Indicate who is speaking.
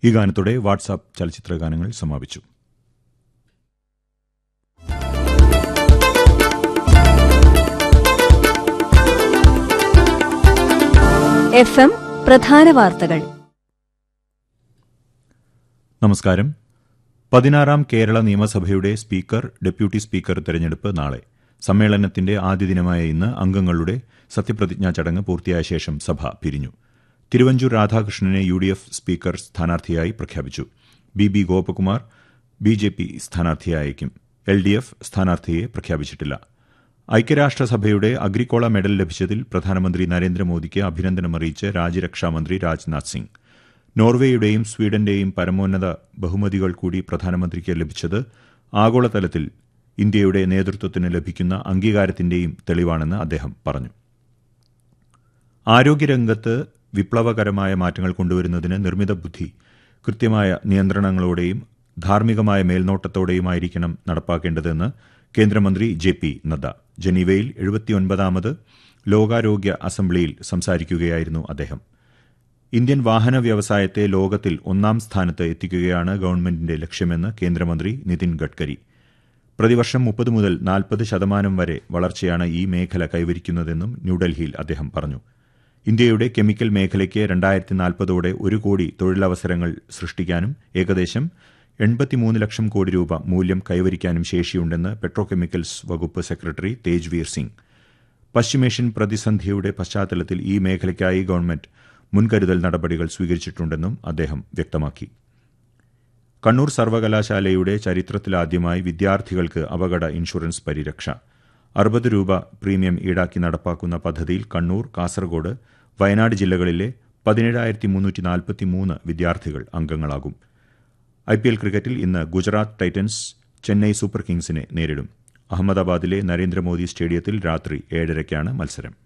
Speaker 1: ഈ ഗാനത്തോടെ വാട്സാപ്പ് ചലച്ചിത്ര ഗാനങ്ങൾ സമാപിച്ചു
Speaker 2: എഫ് എം പ്രധാന വാർത്തകൾ
Speaker 1: നമസ്കാരം പതിനാറാം കേരള നിയമസഭയുടെ സ്പീക്കർ ഡെപ്യൂട്ടി സ്പീക്കർ തെരഞ്ഞെടുപ്പ് നാളെ സമ്മേളനത്തിന്റെ ആദ്യ ദിനമായ ഇന്ന് അംഗങ്ങളുടെ സത്യപ്രതിജ്ഞാ ചടങ്ങ് പൂർത്തിയായ ശേഷം സഭ പിരിഞ്ഞു തിരുവഞ്ചൂർ രാധാകൃഷ്ണനെ യു ഡി എഫ് സ്പീക്കർ സ്ഥാനാർത്ഥിയായി പ്രഖ്യാപിച്ചു B B Gopakumar B J P സ്ഥാനാർത്ഥിയായേക്കും എൽ ഡി എഫ് സ്ഥാനാർത്ഥിയെ പ്രഖ്യാപിച്ചിട്ടില്ല ഐക്യരാഷ്ട്രസഭയുടെ അഗ്രിക്കോള മെഡൽ ലഭിച്ചതിൽ പ്രധാനമന്ത്രി നരേന്ദ്രമോദിക്ക് അഭിനന്ദനമറിയിച്ച് രാജ്യരക്ഷാമന്ത്രി രാജ്നാഥ് സിംഗ് നോർവേയുടെയും സ്വീഡന്റെയും പരമോന്നത ബഹുമതികൾ കൂടി പ്രധാനമന്ത്രിക്ക് ലഭിച്ചത് ആഗോളതലത്തിൽ ഇന്ത്യയുടെ നേതൃത്വത്തിന് ലഭിക്കുന്ന അംഗീകാരത്തിന്റെയും തെളിവാണെന്ന് അദ്ദേഹം പറഞ്ഞു ആരോഗ്യരംഗത്ത് വിപ്ലവകരമായ മാറ്റങ്ങൾ കൊണ്ടുവരുന്നതിന് നിർമ്മിത ബുദ്ധി കൃത്യമായ നിയന്ത്രണങ്ങളോടെയും ധാർമ്മികമായ മേൽനോട്ടത്തോടെയുമായിരിക്കണം നടപ്പാക്കേണ്ടതെന്ന് കേന്ദ്രമന്ത്രി ജെ പി നദ്ദ ജനീവയിൽ എഴുപത്തിയൊൻപതാമത് ലോകാരോഗ്യ അസംബ്ലിയിൽ സംസാരിക്കുകയായിരുന്നു അദ്ദേഹം ഇന്ത്യൻ വാഹന വ്യവസായത്തെ ലോകത്തിൽ ഒന്നാം സ്ഥാനത്ത് എത്തിക്കുകയാണ് ഗവൺമെന്റിന്റെ ലക്ഷ്യമെന്ന് കേന്ദ്രമന്ത്രി നിതിൻ ഗഡ്കരി പ്രതിവർഷം മുപ്പത് മുതൽ നാൽപ്പത് ശതമാനം വരെ വളർച്ചയാണ് ഈ മേഖല കൈവരിക്കുന്നതെന്നും ന്യൂഡൽഹിയിൽ അദ്ദേഹം പറഞ്ഞു ഇന്ത്യയുടെ കെമിക്കൽ മേഖലയ്ക്ക് രണ്ടായിരത്തി നാൽപ്പതോടെ ഒരു കോടി തൊഴിലവസരങ്ങൾ സൃഷ്ടിക്കാനും ഏകദേശം എൺപത്തിമൂന്ന് ലക്ഷം കോടി രൂപ മൂല്യം കൈവരിക്കാനും ശേഷിയുണ്ടെന്ന് പെട്രോകെമിക്കൽസ് വകുപ്പ് സെക്രട്ടറി തേജ്വീർ സിംഗ് പശ്ചിമേഷ്യൻ പ്രതിസന്ധിയുടെ പശ്ചാത്തലത്തിൽ ഈ മേഖലയ്ക്കായി ഗവൺമെന്റ് മുൻകരുതൽ നടപടികൾ സ്വീകരിച്ചിട്ടുണ്ടെന്നും അദ്ദേഹം വ്യക്തമാക്കി കണ്ണൂർ സർവകലാശാലയുടെ ചരിത്രത്തിലാദ്യമായി വിദ്യാർത്ഥികൾക്ക് അപകട ഇൻഷുറൻസ് പരിരക്ഷ അറുപത് രൂപ പ്രീമിയം ഈടാക്കി നടപ്പാക്കുന്ന പദ്ധതിയിൽ കണ്ണൂർ കാസർഗോഡ് വയനാട് ജില്ലകളിലെ പതിനേഴായിരത്തി മുന്നൂറ്റി നാൽപ്പത്തിമൂന്ന് വിദ്യാർത്ഥികൾ അംഗങ്ങളാകും ഐ പി എൽ ക്രിക്കറ്റിൽ ഇന്ന് ഗുജറാത്ത് ടൈറ്റൻസ് ചെന്നൈ സൂപ്പർ കിങ്സിനെ നേരിടും അഹമ്മദാബാദിലെ നരേന്ദ്രമോദി സ്റ്റേഡിയത്തിൽ രാത്രി ഏഴരയ്ക്കാണ് മത്സരം